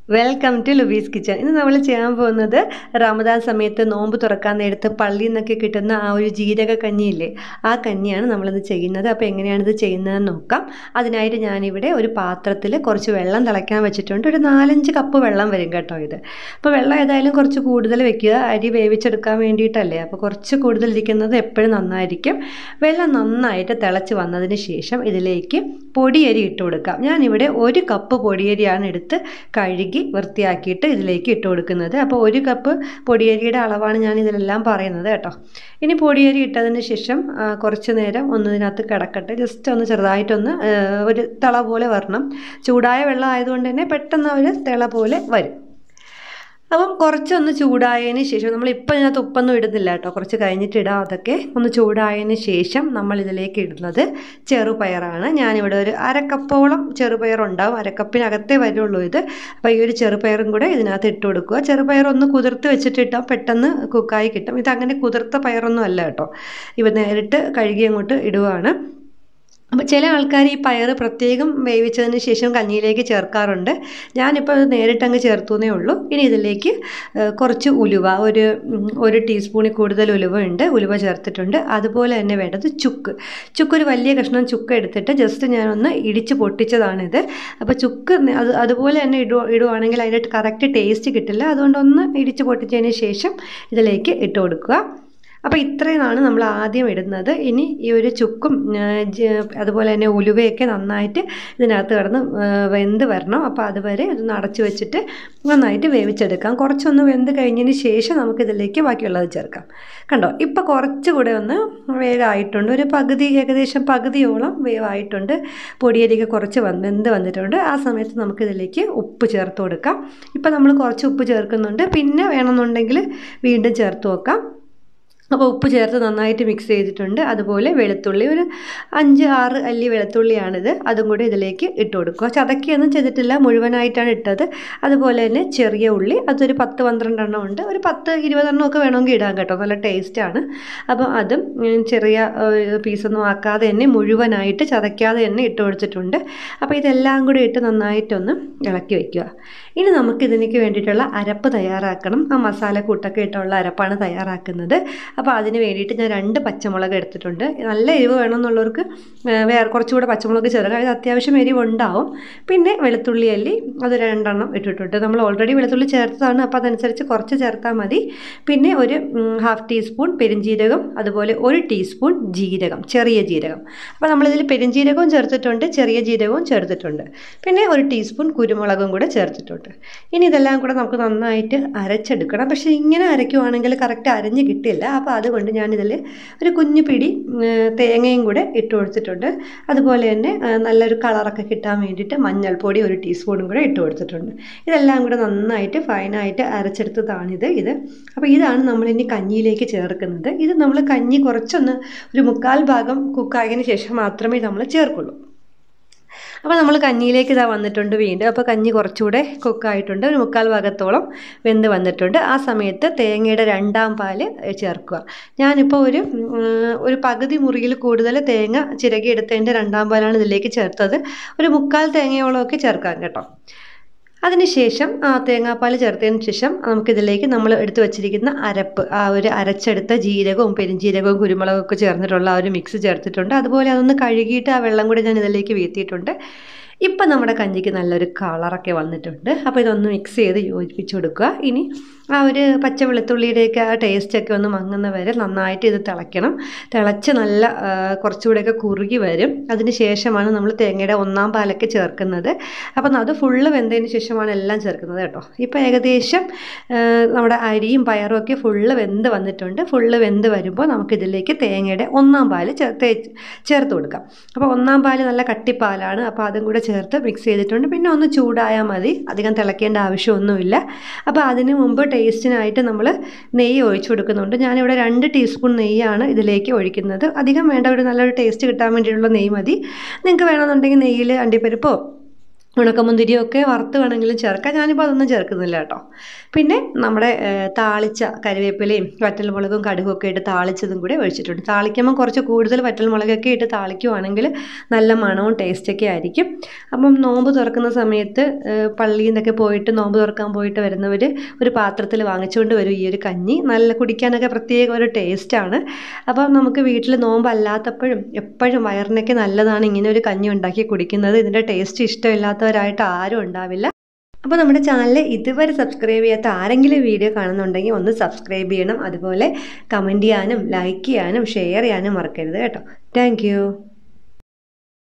welcome to ലുബീസ് kitchen ഇന്ന് നമ്മൾ ചെയ്യാൻ പോകുന്നത് റമദാൻ സമയത്ത് നോമ്പ് തുറക്കാൻ നേരത്ത് പള്ളിയിൽ നിന്നൊക്കെ കിട്ടുന്ന ആ ഒരു ജീരക കഞ്ഞിയില്ലേ ആ കഞ്ഞിയാണ് നമ്മളിത് ചെയ്യുന്നത് അപ്പോൾ എങ്ങനെയാണ് ഇത് ചെയ്യുന്നതെന്ന് നോക്കാം അതിനായിട്ട് ഞാനിവിടെ ഒരു പാത്രത്തിൽ കുറച്ച് വെള്ളം തിളയ്ക്കാൻ വെച്ചിട്ടുണ്ട് ഒരു നാലഞ്ച് കപ്പ് വെള്ളം വരും കേട്ടോ ഇത് അപ്പോൾ വെള്ളം ഏതായാലും കുറച്ച് കൂടുതൽ വെക്കുക അരി വേവിച്ചെടുക്കാൻ വേണ്ടിയിട്ടല്ലേ അപ്പോൾ കുറച്ച് കൂടുതൽ ഇരിക്കുന്നത് എപ്പോഴും നന്നായിരിക്കും വെള്ളം നന്നായിട്ട് തിളച്ച് വന്നതിന് ശേഷം ഇതിലേക്ക് പൊടിയരി ഇട്ട് കൊടുക്കാം ഞാനിവിടെ ഒരു കപ്പ് പൊടിയരിയാണ് എടുത്ത് കഴുകി വൃത്തിയാക്കിയിട്ട് ഇതിലേക്ക് ഇട്ട് കൊടുക്കുന്നത് അപ്പോൾ ഒരു കപ്പ് പൊടിയരിയുടെ അളവാണ് ഞാൻ ഇതിലെല്ലാം പറയുന്നത് കേട്ടോ ഇനി പൊടിയരി ഇട്ടതിന് ശേഷം ആ, കുറച്ച് നേരം ഒന്ന് ഇതിനകത്ത് കിടക്കട്ടെ ജസ്റ്റ് ഒന്ന് ചെറുതായിട്ടൊന്ന് ആ, ഒരു തിള പോലെ വരണം ചൂടായ വെള്ളം ആയതുകൊണ്ട് തന്നെ പെട്ടെന്ന് ഒരു തിള പോലെ വരും അപ്പം കുറച്ചൊന്ന് ചൂടായതിന് ശേഷം നമ്മൾ ഇപ്പം ഇതിനകത്ത് ഉപ്പൊന്നും ഇടുന്നില്ല കേട്ടോ കുറച്ച് കഴിഞ്ഞിട്ട് ഇടാം അതൊക്കെ ഒന്ന് ചൂടായതിന് ശേഷം നമ്മൾ ഇതിലേക്ക് ഇടുന്നത് ചെറുപയറാണ് ഞാനിവിടെ ഒരു അരക്കപ്പോളം ചെറുപയർ ഉണ്ടാവും അരക്കപ്പിനകത്തേ വരുള്ളൂ ഇത് അപ്പോൾ ഈ ഒരു ചെറുപയറും കൂടെ ഇതിനകത്ത് ഇട്ട് കൊടുക്കുക ചെറുപയർ ഒന്ന് കുതിർത്ത് വെച്ചിട്ട് ഇട്ടാൽ പെട്ടെന്ന് കുക്കായി കിട്ടും ഇതങ്ങനെ കുതിർത്ത പയറൊന്നും അല്ല കേട്ടോ ഇവ നേരിട്ട് കഴുകി അങ്ങോട്ട് ഇടുവാണ് അപ്പോൾ ചില ആൾക്കാർ ഈ പയർ പ്രത്യേകം വേവിച്ചതിന് ശേഷം കഞ്ഞിയിലേക്ക് ചേർക്കാറുണ്ട് ഞാനിപ്പോൾ അത് നേരിട്ടങ്ങ് ചേർത്തുന്നേ ഉള്ളൂ ഇനി ഇതിലേക്ക് ഏഹ്, കുറച്ച് ഉലുവ ഒരു ഉം, ഒരു ടീസ്പൂണിൽ കൂടുതൽ ഉലുവ ഉണ്ട് ഉലുവ ചേർത്തിട്ടുണ്ട് അതുപോലെ തന്നെ വേണ്ടത് ചുക്ക് ചുക്ക് ഒരു വലിയ കഷ്ണം ചുക്ക് എടുത്തിട്ട് ജസ്റ്റ് ഞാനൊന്ന് ഇടിച്ച് പൊട്ടിച്ചതാണിത് അപ്പോൾ ചുക്ക് ന- അത് അതുപോലെ തന്നെ ഇടു ഇടുവാണെങ്കിൽ അതിൻ്റെ കറക്റ്റ് ടേസ്റ്റ് കിട്ടില്ല അതുകൊണ്ടൊന്ന് ഇടിച്ച് പൊട്ടിച്ചതിന് ശേഷം ഇതിലേക്ക് ഇട്ട് കൊടുക്കുക അപ്പോൾ ഇത്രയുമാണ് നമ്മൾ ആദ്യം ഇടുന്നത് ഇനി ഈ ഒരു ചുക്കും ആ, ജ- അതുപോലെ തന്നെ ഉലുവയൊക്കെ നന്നായിട്ട് ഇതിനകത്ത് കിടന്ന് ആ, വെന്ത് വരണം അപ്പോൾ അതുവരെ ഇതൊന്ന് അടച്ചു വെച്ചിട്ട് നന്നായിട്ട് വേവിച്ചെടുക്കാം കുറച്ചൊന്ന് വെന്ത് കഴിഞ്ഞതിന് ശേഷം നമുക്കിതിലേക്ക് ബാക്കിയുള്ളത് ചേർക്കാം കണ്ടോ ഇപ്പോൾ കുറച്ചുകൂടെ ഒന്ന് വേവായിട്ടുണ്ട് ഒരു പകുതി ഏകദേശം പകുതിയോളം വേവായിട്ടുണ്ട് പൊടിയരിക കുറച്ച് വന്ന് വെന്ത് വന്നിട്ടുണ്ട് ആ സമയത്ത് നമുക്കിതിലേക്ക് ഉപ്പ് ചേർത്ത് കൊടുക്കാം ഇപ്പോൾ നമ്മൾ കുറച്ച് ഉപ്പ് ചേർക്കുന്നുണ്ട് പിന്നെ വേണമെന്നുണ്ടെങ്കിൽ വീണ്ടും ചേർത്ത് നോക്കാം അപ്പോൾ ഉപ്പ് ചേർത്ത് നന്നായിട്ട് മിക്സ് ചെയ്തിട്ടുണ്ട് അതുപോലെ വെളുത്തുള്ളി ഒരു അഞ്ച് ആറ് അല്ലി വെളുത്തുള്ളിയാണിത് അതും കൂടി ഇതിലേക്ക് ഇട്ട് കൊടുക്കുക ചതക്കിയൊന്നും ചെയ്തിട്ടില്ല മുഴുവനായിട്ടാണ് ഇട്ടത് അതുപോലെ തന്നെ ചെറിയ ഉള്ളി അതൊരു പത്ത് പന്ത്രണ്ടെണ്ണം ഉണ്ട് ഒരു പത്ത് ഇരുപതെണ്ണം ഒക്കെ വേണമെങ്കിൽ ഇടാൻ കേട്ടോ നല്ല ടേസ്റ്റാണ് അപ്പോൾ അതും ഉം, ചെറിയ ഏഹ്, പീസൊന്നും ആക്കാതെ തന്നെ മുഴുവനായിട്ട് ചതയ്ക്കാതെ തന്നെ ഇട്ട് കൊടുത്തിട്ടുണ്ട് അപ്പോൾ ഇതെല്ലാം കൂടി ഇട്ട് നന്നായിട്ടൊന്ന് ഇളക്കി വയ്ക്കുക ഇനി നമുക്ക് ഇതിനേക്ക് വേണ്ടിയിട്ടുള്ള അരപ്പ് തയ്യാറാക്കണം ആ മസാല കൂട്ടൊക്കെ ഇട്ടുള്ള അരപ്പാണ് തയ്യാറാക്കുന്നത് അപ്പോൾ അതിന് വേണ്ടിയിട്ട് ഞാൻ രണ്ട് പച്ചമുളക് എടുത്തിട്ടുണ്ട് നല്ല എരിവ് വേണമെന്നുള്ളവർക്ക് ആ, വേറെ കുറച്ചുകൂടെ പച്ചമുളക് ചേർക്കാം ഇത് അത്യാവശ്യം എരിവ് ഉണ്ടാവും പിന്നെ വെളുത്തുള്ളി അല്ലി അത് രണ്ടെണ്ണം ഇട്ടിട്ടുണ്ട് നമ്മൾ ഓൾറെഡി വെളുത്തുള്ളി ചേർത്തതാണ് അപ്പോൾ അതനുസരിച്ച് കുറച്ച് ചേർത്താൽ മതി പിന്നെ ഒരു ഹാഫ് ടീസ്പൂൺ പെരിഞ്ജീരകം അതുപോലെ ഒരു ടീസ്പൂൺ ജീരകം ചെറിയ ജീരകം അപ്പോൾ നമ്മളിതിൽ പെരിഞ്ജീരകവും ചേർത്തിട്ടുണ്ട് ചെറിയ ജീരകവും ചേർത്തിട്ടുണ്ട് പിന്നെ ഒരു ടീസ്പൂൺ കുരുമുളകും കൂടെ ചേർത്തിട്ടുണ്ട് ഇനി ഇതെല്ലാം കൂടെ നമുക്ക് നന്നായിട്ട് അരച്ചെടുക്കണം പക്ഷേ ഇങ്ങനെ അരയ്ക്കുവാണെങ്കിൽ കറക്റ്റ് അരഞ്ഞ് കിട്ടില്ല അപ്പോൾ അതുകൊണ്ട് ഞാനിതിൽ ഒരു കുഞ്ഞു പിടി ഉം, തേങ്ങയും കൂടെ ഇട്ട് കൊടുത്തിട്ടുണ്ട് അതുപോലെ തന്നെ ആ, നല്ലൊരു കളറൊക്കെ കിട്ടാൻ വേണ്ടിയിട്ട് മഞ്ഞൾപ്പൊടി ഒരു ടീസ്പൂണും കൂടെ ഇട്ട് കൊടുത്തിട്ടുണ്ട് ഇതെല്ലാം കൂടെ നന്നായിട്ട് ഫൈനായിട്ട് അരച്ചെടുത്തതാണിത് ഇത് അപ്പോൾ ഇതാണ് നമ്മളിനി കഞ്ഞിയിലേക്ക് ചേർക്കുന്നത് ഇത് നമ്മൾ കഞ്ഞി കുറച്ചൊന്ന് ഒരു മുക്കാൽ ഭാഗം കുക്കായതിന് ശേഷം മാത്രമേ നമ്മൾ ചേർക്കുള്ളൂ അപ്പോൾ നമ്മൾ കഞ്ഞിയിലേക്ക് ഇതാ വന്നിട്ടുണ്ട് വീണ്ടും അപ്പോൾ കഞ്ഞി കുറച്ചുകൂടെ കുക്കായിട്ടുണ്ട് ഒരു മുക്കാൽ ഭാഗത്തോളം വെന്ത് വന്നിട്ടുണ്ട് ആ സമയത്ത് തേങ്ങയുടെ രണ്ടാം പാല് ചേർക്കുക ഞാനിപ്പോൾ ഒരു ഉം, ഒരു പകുതി മുറിയിൽ കൂടുതൽ തേങ്ങ ചിരകി എടുത്തതിൻ്റെ രണ്ടാം പാലാണ് ഇതിലേക്ക് ചേർത്തത് ഒരു മുക്കാൽ തേങ്ങയോളമൊക്കെ ചേർക്കാം കേട്ടോ അതിനുശേഷം ആ തേങ്ങാപ്പാൽ ചേർത്തതിന് ശേഷം നമുക്കിതിലേക്ക് നമ്മൾ എടുത്തു വച്ചിരിക്കുന്ന അരപ്പ് ആ ഒരു അരച്ചെടുത്ത ജീരകവും പെരിഞ്ജീരകവും കുരുമുളകും ഒക്കെ ചേർന്നിട്ടുള്ള ആ ഒരു മിക്സ് ചേർത്തിട്ടുണ്ട് അതുപോലെ അതൊന്ന് കഴുകിയിട്ട് ആ വെള്ളം കൂടി ഞാൻ ഇതിലേക്ക് വീഴ്ത്തിയിട്ടുണ്ട് ഇപ്പം നമ്മുടെ കഞ്ഞിക്ക് നല്ലൊരു കളറൊക്കെ വന്നിട്ടുണ്ട് അപ്പോൾ ഇതൊന്ന് മിക്സ് ചെയ്ത് യോജിപ്പിച്ച് കൊടുക്കുക ഇനി ആ ഒരു പച്ച വെളുത്തുള്ളിയുടെയൊക്കെ ആ ടേസ്റ്റൊക്കെ ഒന്ന് മങ്ങുന്ന വരെ നന്നായിട്ട് ഇത് തിളയ്ക്കണം തിളച്ച് നല്ല ആ, കുറച്ചുകൂടെയൊക്കെ കുറുകി വരും അതിന് ശേഷമാണ് നമ്മൾ തേങ്ങയുടെ ഒന്നാം പാലൊക്കെ ചേർക്കുന്നത് അപ്പം അത് ഫുള്ള് വെന്തതിന് ശേഷമാണ് എല്ലാം ചേർക്കുന്നത് കേട്ടോ ഇപ്പോൾ ഏകദേശം ആ, നമ്മുടെ അരിയും പയറും ഒക്കെ ഫുള്ള് വെന്ത് വന്നിട്ടുണ്ട് ഫുള്ള് വെന്ത് വരുമ്പോൾ നമുക്കിതിലേക്ക് തേങ്ങയുടെ ഒന്നാം പാല് ചേർ തേച്ച് ചേർത്ത് കൊടുക്കാം അപ്പോൾ ഒന്നാം പാല് നല്ല കട്ടിപ്പാലാണ് അപ്പോൾ അതും കൂടെ ചേർത്ത് മിക്സ് ചെയ്തിട്ടുണ്ട് പിന്നെ ഒന്ന് ചൂടായാൽ മതി അധികം തിളയ്ക്കേണ്ട ആവശ്യമൊന്നുമില്ല അപ്പോൾ അതിന് മുമ്പ് ടേസ്റ്റിനായിട്ട് നമ്മൾ നെയ്യ് ഒഴിച്ചു കൊടുക്കുന്നുണ്ട് ഞാനിവിടെ രണ്ട് ടീസ്പൂൺ നെയ്യാണ് ഇതിലേക്ക് ഒഴിക്കുന്നത് അധികം വേണ്ട ഒരു നല്ലൊരു ടേസ്റ്റ് കിട്ടാൻ വേണ്ടിയിട്ടുള്ള നെയ്യ് മതി നിങ്ങൾക്ക് വേണമെന്നുണ്ടെങ്കിൽ നെയ്യിൽ അണ്ടിപ്പരിപ്പോ ഉണക്കമുന്തിരിയൊക്കെ വറുത്ത് വേണമെങ്കിലും ചേർക്കാം ഞാനിപ്പോൾ അതൊന്നും ചേർക്കുന്നില്ല കേട്ടോ പിന്നെ നമ്മുടെ ഏഹ്, താളിച്ച കരിവേപ്പിലയും വറ്റൽമുളകും കടുകും ഒക്കെ ഇട്ട് താളിച്ചതും കൂടെ ഒഴിച്ചിട്ടുണ്ട് താളിക്കുമ്പോൾ കുറച്ച് കൂടുതൽ വറ്റൽമുളകൊക്കെ ഇട്ട് താളിക്കുവാണെങ്കിൽ നല്ല മണവും ടേസ്റ്റൊക്കെ ആയിരിക്കും അപ്പം നോമ്പ് തുറക്കുന്ന സമയത്ത് ഏഹ്, പള്ളിയിൽ നിന്നൊക്കെ പോയിട്ട് നോമ്പ് തുറക്കാൻ പോയിട്ട് വരുന്നവർ ഒരു പാത്രത്തിൽ വാങ്ങിച്ചുകൊണ്ട് വരും ഈ ഒരു കഞ്ഞി നല്ല കുടിക്കാനൊക്കെ പ്രത്യേക ഒരു ടേസ്റ്റാണ് അപ്പം നമുക്ക് വീട്ടിൽ നോമ്പല്ലാത്തപ്പോഴും എപ്പോഴും വയറിനൊക്കെ നല്ലതാണ് ഇങ്ങനെ ഒരു കഞ്ഞി ഉണ്ടാക്കി കുടിക്കുന്നത് ഇതിൻ്റെ ടേസ്റ്റ് ഇഷ്ടമില്ലാത്തവരായിട്ട് ആരും ഉണ്ടാവില്ല അപ്പോൾ നമ്മുടെ ചാനൽ ഇതുവരെ സബ്സ്ക്രൈബ് ചെയ്യാത്ത ആരെങ്കിലും വീഡിയോ കാണുന്നുണ്ടെങ്കിൽ ഒന്ന് സബ്സ്ക്രൈബ് ചെയ്യണം അതുപോലെ കമൻറ്റ് ചെയ്യാനും ലൈക്ക് ചെയ്യാനും ഷെയർ ചെയ്യാനും മറക്കരുത് കേട്ടോ താങ്ക്